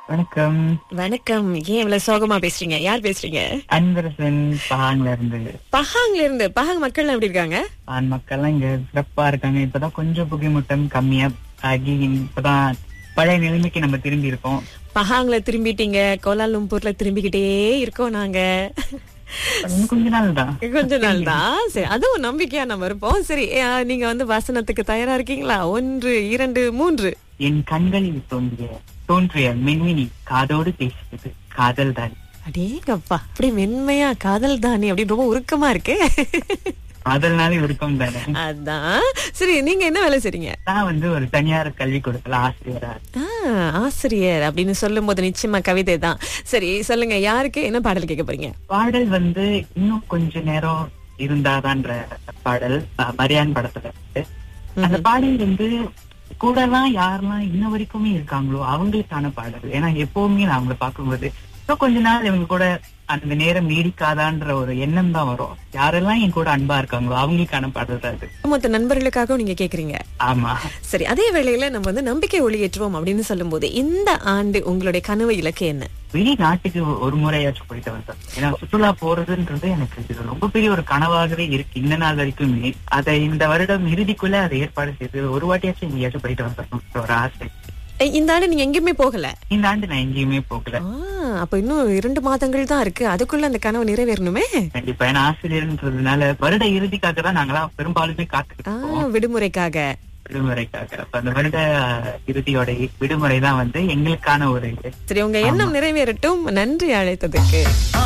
வணக்கம் வணக்கம் ஏன் இவ்வளவு சோகமா பேசுறீங்க யார் பேசுறீங்க அன்பரசன் பஹாங்ல இருந்து பஹாங்ல இருந்து பஹாங் மக்கள் எப்படி இருக்காங்க ஆண் மக்கள்லாம் இங்க சிறப்பா இருக்காங்க இப்பதான் கொஞ்சம் புகைமூட்டம் கம்மியா ஆகி இப்பதான் பழைய நிலைமைக்கு நம்ம திரும்பி இருக்கோம் பஹாங்ல திரும்பிட்டீங்க கோலாலும்பூர்ல திரும்பிக்கிட்டே இருக்கோம் நாங்க இன்னும் கொஞ்ச நாள் தான் கொஞ்ச நாள் தான் சரி அதுவும் நம்பிக்கையா நம்ம இருப்போம் சரி அஹ், நீங்க வந்து வசனத்துக்கு தயாரா இருக்கீங்களா ஒன்று இரண்டு மூன்று என் கண்களில் தோன்றிய தோன்றிய மின்மினி காதோடு பேசியது காதல் தான் அடேங்கப்பா அப்படி மென்மையா காதல் தானே அப்படின்னு ரொம்ப உருக்கமா இருக்கு காதல்னாலே விருப்பம் தானே அதான் சரி நீங்க என்ன வேலை செய்றீங்க நான் வந்து ஒரு தனியார் கல்வி கொடுக்கல ஆசிரியரா ஆ, ஆசிரியர் அப்படின்னு சொல்லும் போது நிச்சயமா கவிதை தான் சரி சொல்லுங்க யாருக்கு என்ன பாடல் கேட்க போறீங்க பாடல் வந்து இன்னும் கொஞ்ச நேரம் இருந்தாதான்ற பாடல் அஹ், மரியான் படத்துல இருக்கு அந்த பாடல் வந்து கூடலாம் யாரெல்லாம் இன்ன வரைக்குமே இருக்காங்களோ அவங்களுக்கான பாடல் ஏன்னா எப்பவுமே நான் அவங்கள பார்க்கும்போது இன்னும் கொஞ்ச நாள் இவங்க கூட அந்த நேரம் நீடிக்காதான்ற ஒரு எண்ணம் தான் வரும் யாரெல்லாம் என் கூட அன்பா இருக்காங்களோ அவங்களுக்கான பாடல் தான் அது மொத்த நண்பர்களுக்காகவும் நீங்க கேக்குறீங்க ஆமா சரி அதே வேளையில நம்ம வந்து நம்பிக்கை ஒளியேற்றுவோம் அப்படின்னு சொல்லும்போது இந்த ஆண்டு உங்களுடைய கனவு இலக்கு என்ன வெளிநாட்டுக்கு ஒரு முறையாச்சும் போயிட்டு வந்தேன் ஏன்னா சுற்றுலா போறதுன்றது எனக்கு இது ரொம்ப பெரிய ஒரு கனவாகவே இருக்கு இந்த நாள் வரைக்குமே அதை இந்த வருடம் இறுதிக்குள்ள அதை ஏற்பாடு செய்து ஒரு வாட்டியாச்சும் எங்கேயாச்சும் போயிட்டு வந்துடணும் ஒரு ஆசை ஏய், இந்த ஆண்டு நீங்க எங்கேயுமே போகல இந்த ஆண்டு நான் எங்கேயுமே போகல ஆ, அப்ப இன்னும் இரண்டு மாதங்கள் தான் இருக்கு அதுக்குள்ள அந்த கனவு நிறைவேறணுமே கண்டிப்பா ஏன்னா ஆசிரியர்ன்றதுனால வருட இறுதிக்காக தான் நாங்களாம் பெரும்பாலுமே காத்துக்கிட்டு ஆ, இருக்கோம் விடுமுறைக்காக விடுமுறைக்காக அப்ப அந்த வருட இறுதியோட விடுமுறை தான் வந்து எங்களுக்கான ஒரு இது சரி உங்க எண்ணம் நிறைவேறட்டும் நன்றி அழைத்ததுக்கு